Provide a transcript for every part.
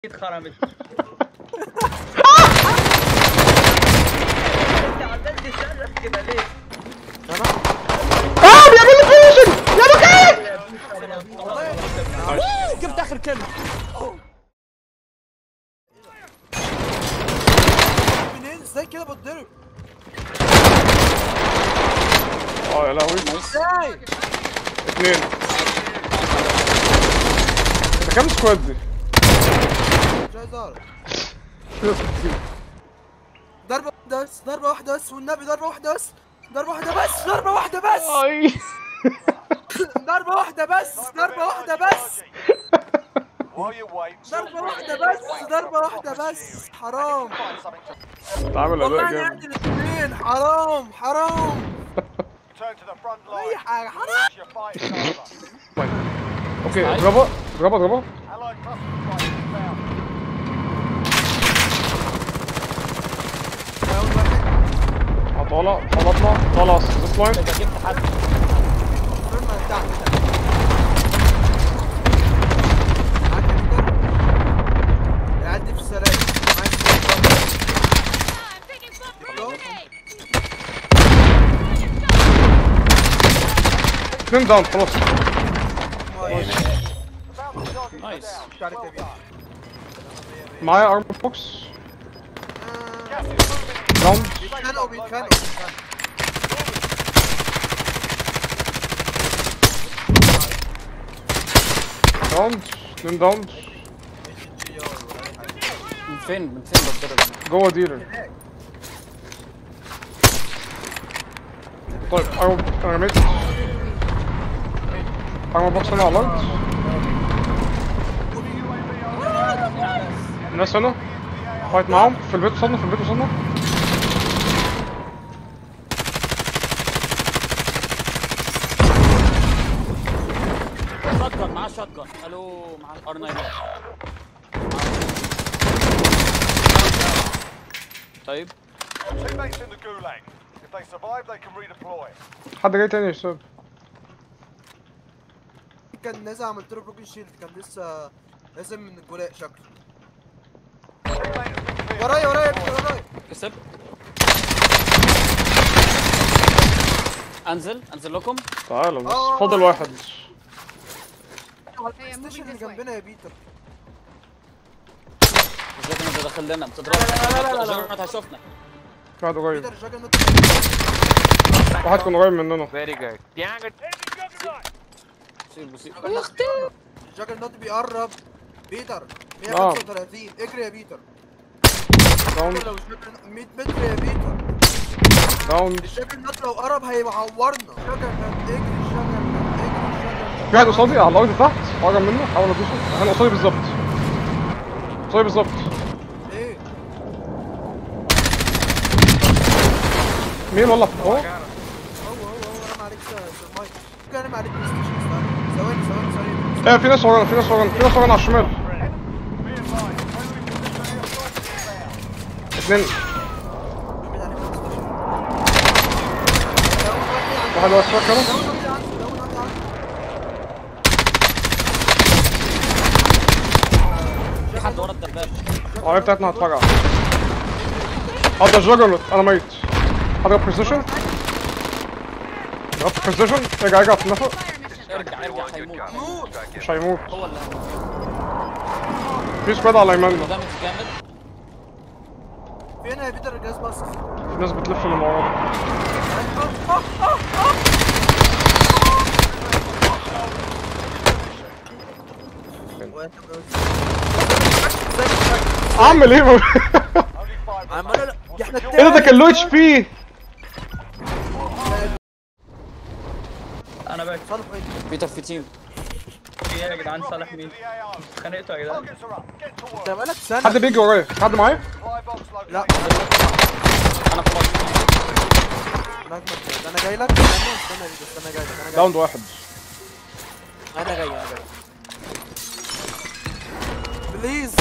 اتخرمت انت عمال تصرخ كده ليه؟ اه بيعمل لي فينيشنج يا مكان جبت اخر كلمه منين ازاي كده بتضرب اه يا لهوي ازاي اتنين ده كام سكواد دي؟ مش عايز اعرف ضربة واحدة بس ضربة واحدة بس والنبي ضربة واحدة بس ضربة واحدة بس ضربة واحدة بس اي ضربة واحدة بس ضربة واحدة بس While you wait, ضربة واحدة بس ضربة واحدة بس حرام find something to عامل والله اداء انا جامد عندي الاثنين حرام حرام turn to the front اي line. حاجة حرام Lose your fight is over. طيب اوكي اضربها اضربها اضربها Allied cluster strike is found. أول واحد. هطالع طلعنا طالع زيت لاين استنى بتاع كده. عندي كده. يعدي في السلالم معاك كده. I'm taking fire Go. grenade. اتنين داون خلاص Found the target Nice. down. مش عارف Well كده. done. معايا ارم بوكس Gas is moving in. داون بيتخانقوا بيتخانقوا بيتخانقوا. داون اتنين داون من فين من فين بتضرب جوه ديلر طيب ارم ارميت ارم بوكس هنا على الارض الناس هنا فايت معاهم في البيت وصلنا في البيت وصلنا شوت جن معاه شوت جن الو معاه ار 9 طيب Teammates in the gulag. If they survive, they can redeploy. حد جاي تاني يا شباب كان نازل عملت له بروكن شيلد كان لسه نازل من الجلاء شكله Teammate has been cleared. ورايا ورايا يا بنت، ورايا كسب انزل انزل لكم تعالى بس آه. فاضل واحد على الستيشن اللي جنبنا يا بيتر ازاي كنا ده داخل لنا بتضرب لا، لا، لا، لا. جرنت هيشوفنا في واحد قريب بيتر جاجرنوت واحد كان قريب مننا Very good. سيب سيب الجاجرنوت بيقرب بيتر آه. 135 اجري يا بيتر داون لو الجاجرنوت 100 متر يا بيتر داون الجاجرنوت لو قرب هيعورنا جاجرنوت اجري الجاجرنوت اجري الجاجرنوت في واحد قصادي على الارض تحت قرب منه حاول ادوسه انا قصادي بالظبط قصادي بالظبط ايه مين ولا هو هو هو هو انا عليك المايك انا ما عليك بلاي ستيشن استنى. ثواني ثواني ثواني ايه في ناس ورانا في ناس ورانا في ناس ورانا على الشمال Be advised, friendly position airstrike is found. اتنين بعيد عليك بلاي ستيشن واحد واقف فاكر داون واحد عنده داون واحد عنده في حد ورا الدبابه العربية بتاعتنا هتفرقع هذا جاجرنوت انا ميت هضرب بريسيشن ضربت بريسيشن ارجع ارجع في النفق ارجع ارجع هيموت مش هيموت هو اللي في سكواد على يمنا دامج جامد فين يا بيتر الجهاز بس في ناس بتلف اللي ورانا اعمل ايه Only five عمال لا احنا ايه ده ده كان له اتش بي انا باك صالح ايه بيتر في تيم ايه يا جدعان صالح مين؟ to the AO. اتخانقتوا يا جدعان Targets are up. Get to work. انت مالك سنة حد بيجي ورايا حد معايا Fly box located. لا انا خلاص لا ده انا جاي لك استنى استنى يا بيتر استنى جاي لك انا جاي داون واحد انا جاي انا جاي بليز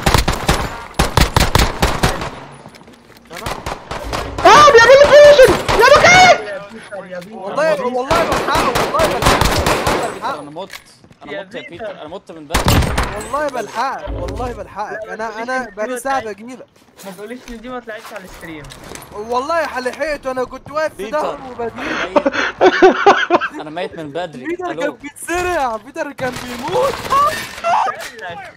انا اه بيعمل لي فينيشنج يا مكان والله والله بلحقه والله بلحقه والله بيتر بلحقه انا مت انا يا مت يا بيتر. بيتر انا مت من بدري والله بلحقك والله بلحقك انا انا بقالي ساعه بجيلك ما تقوليش ان دي ما طلعتش على الستريم والله حلحقت وانا كنت واقف في بيتر. ظهره وبجيلك ميت. انا ميت من بدري بيتر كان الو بيتسرع بيتر كان بيموت سألك.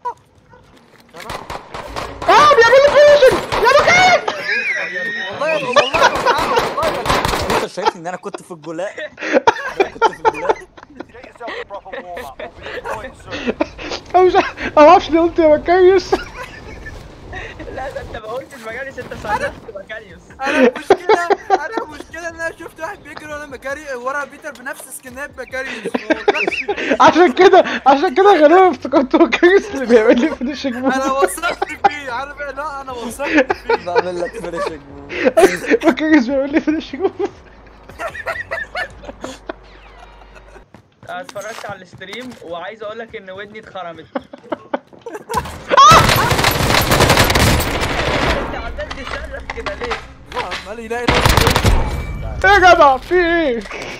اه بيعمل لي فينيشنج يا مكان والله والله بلحقك والله بلحقك انت شايفني ان انا كنت في الجلاء أنا كنت في الجلاء Get yourself a proper warm up. We'll be deploying soon. انا مش عارف- أنا ما اعرفش ليه قلت يا مكايس لا ده انت ما قلتش مكانيوس انت صرفت مكانيوس انا المشكله انا المشكله ان انا شفت واحد بيجري وانا مكاري ورا بيتر بنفس سكنات مكاري عشان كده عشان كده غالبا افتكرت مكايس اللي بيعمل لي فينيشنج انا وثقت فيه عارف إيه؟ لا انا وثقت فيه بعمل لك فينيشنج مكايس بيعمل لي فينيشنج انا اتفرجت على الستريم وعايز اقول لك ان ودني اتخرمت انت عمال تصرخ كده ليه؟ عمال يلاقي نفسه يا جدع في ايه؟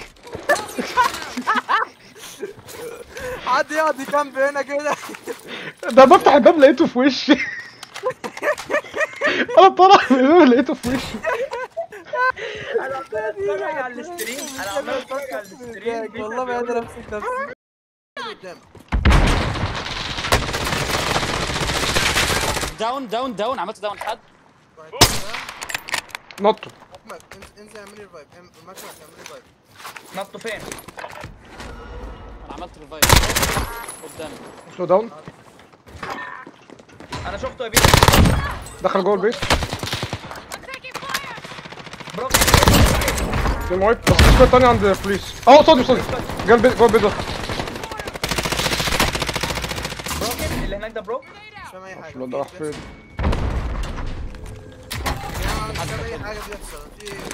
حد يقعد جنب هنا كده ده بفتح الباب لقيته في وشي انا طالع من الباب لقيته في وشي انا عمال اتفرج على الستريم انا عمال اتفرج على الستريم والله ما قادر امسك نفسي قدام داون داون داون عملت داون حد نطوا احمد انزل- انزل اعمل لي ريفايف ماكس اعمل لي ريفايف نطوا فين؟ انا عملت ريفايف قدامي سلو داون انا شفته يا بيتر دخل جوه البيت Taking fire! بروك جيم وايب بس في سكواد تاني عند البوليس اه قصادي قصادي جنب البيت جوه البيت ده بروكن اللي هناك ده بروك مش فاهم اي حاجه الواد ده راح فين انا مش فاهم اي حاجه بيحصل في ايه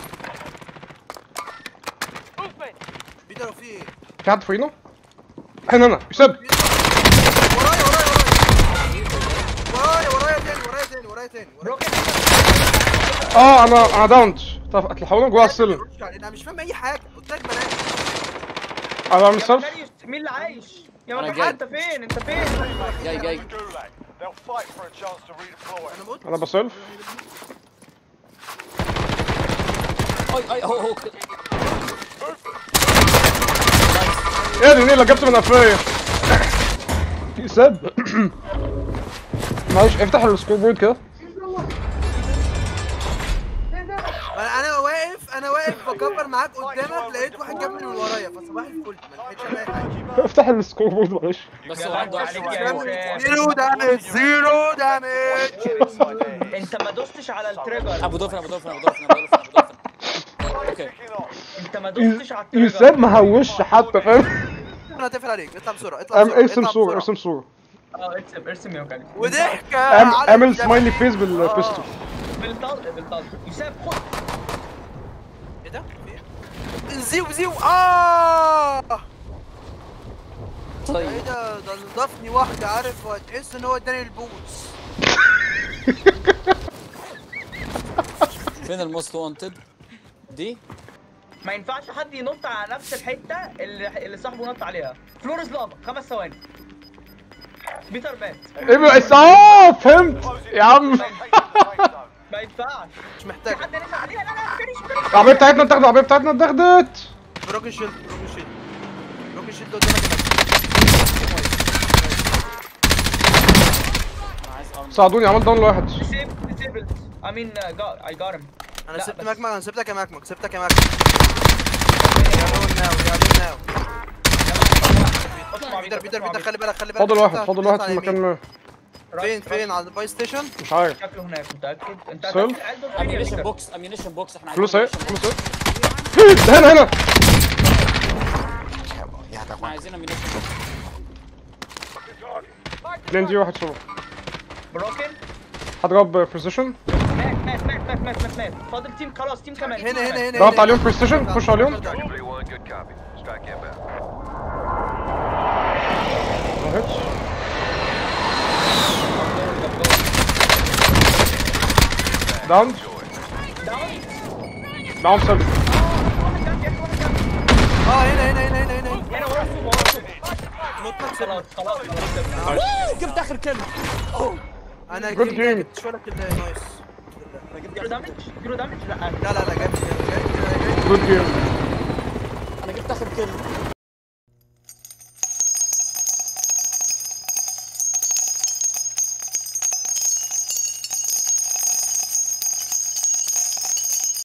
بيتر في ايه في حد فوقينا هنا انا يساب ورايا ورايا ورايا ورايا ورايا تاني ورايا تاني ورايا تاني ورايا بروكن اه انا انا داونت طب هتلحقونا جوه على السلم انا مش فاهم اي حاجه قلت لك بلاش انا بعمل يا سيرف مكانيوس مين اللي عايش؟ يا أنا مكانيوس جاي. انت فين؟ انت فين؟ جاي جاي The Gulag. They'll fight for a chance to redeploy. انا بقول انا بسيلف اي اي هو هو كده. ايه دي نيلة جبت من قفايا يساب معلش افتح السكور بورد كده انا انا واقف انا واقف بكبر معاك قدامك لقيت واحد جابني من ورايا فصباح الفل ما لحقتش اعمل اي حاجه افتح السكور بورد معلش بس هو عنده عليك عشرة يا فوق. وسام. زيرو دامج زيرو دامج Inside their heat. انت ما دوستش على التريجر ابو دولفين ابو دولفين ابو دولفين ابو دولفين ابو دولفين اوكي Kicking off. انت ما دوستش على التريجر يساب ما هوش حتى فاهم انا هتقفل عليك اطلع بسرعه اطلع بسرعه ارسم اطلع صورة بسرعة. ارسم صورة اه ارسم ارسم يا مكانيوس وضحك اعمل على اعمل الجبل. سمايلي فيس بالبيستول بالطلق بالطلق يساب خد ايه ده؟ في ايه؟ زيو زيو اه ايه طيب ده ده اللي ضافني واحده عارف وتحس ان هو اداني البوس فين الموست وانتد دي ما ينفعش حد ينط على نفس الحته اللي اللي صاحبه نط عليها فلوريس لافا خمس ثواني بيتر مات ايه بقى اه فهمت يا عم Take the safe zone. ما ينفعش مش في محتاج حد نزل عليها لا لا فينيش فينيش العربية بتاعتنا اتاخدت العربية بتاعتنا اتاخدت بروكن شيلد بروكن شيلد بروكن شيلد قدامك انا عايز ارمر ساعدوني عملت داون لواحد ديسيب ديسيبلد اي مين اي جات هيم انا لا، سبت بس- ماكمك انا سبتك يا ماكمك سبتك يا ماكمك يا دون ناو يا دون ناو بيتر بيتر بيتر خلي بالك خلي بالك فاضل واحد بيتر فاضل واحد في على مكان اليمين. ما فين فين على الباي ستيشن مش عارف شكله هناك متاكد انت سيل؟ هتاكل عنده فين يا اميونيشن بيتر؟ بوكس اميونيشن بوكس احنا فلوس اهي ammunition box. فلوس اهي ده هنا هنا احنا عايزين اميونيشن بوكس لين دي واحد صور بروكن هضرب بريسيشن مات مات مات مات مات مات مات فاضل تيم خلاص تيم كمان هنا هنا هنا ضغط هنا. عليهم بريسيشن خش عليهم 3-1, good copy. Strike inbound. ما هيتش داون داون داون سيلف واحد جنبي واحد جنبي اه هنا هنا هنا هنا هنا هنا ورا السوق ورا السوق نط نط خلاص سيبني. خلاص خلاص سيبنا. أوه، جبت اخر كل انا Good جيم game. جبت شويه كده نايس انا جبت جيرو دامج جيرو دامج لا لا لا لا جايب جايب جايب جود جيم انا جبت اخر كل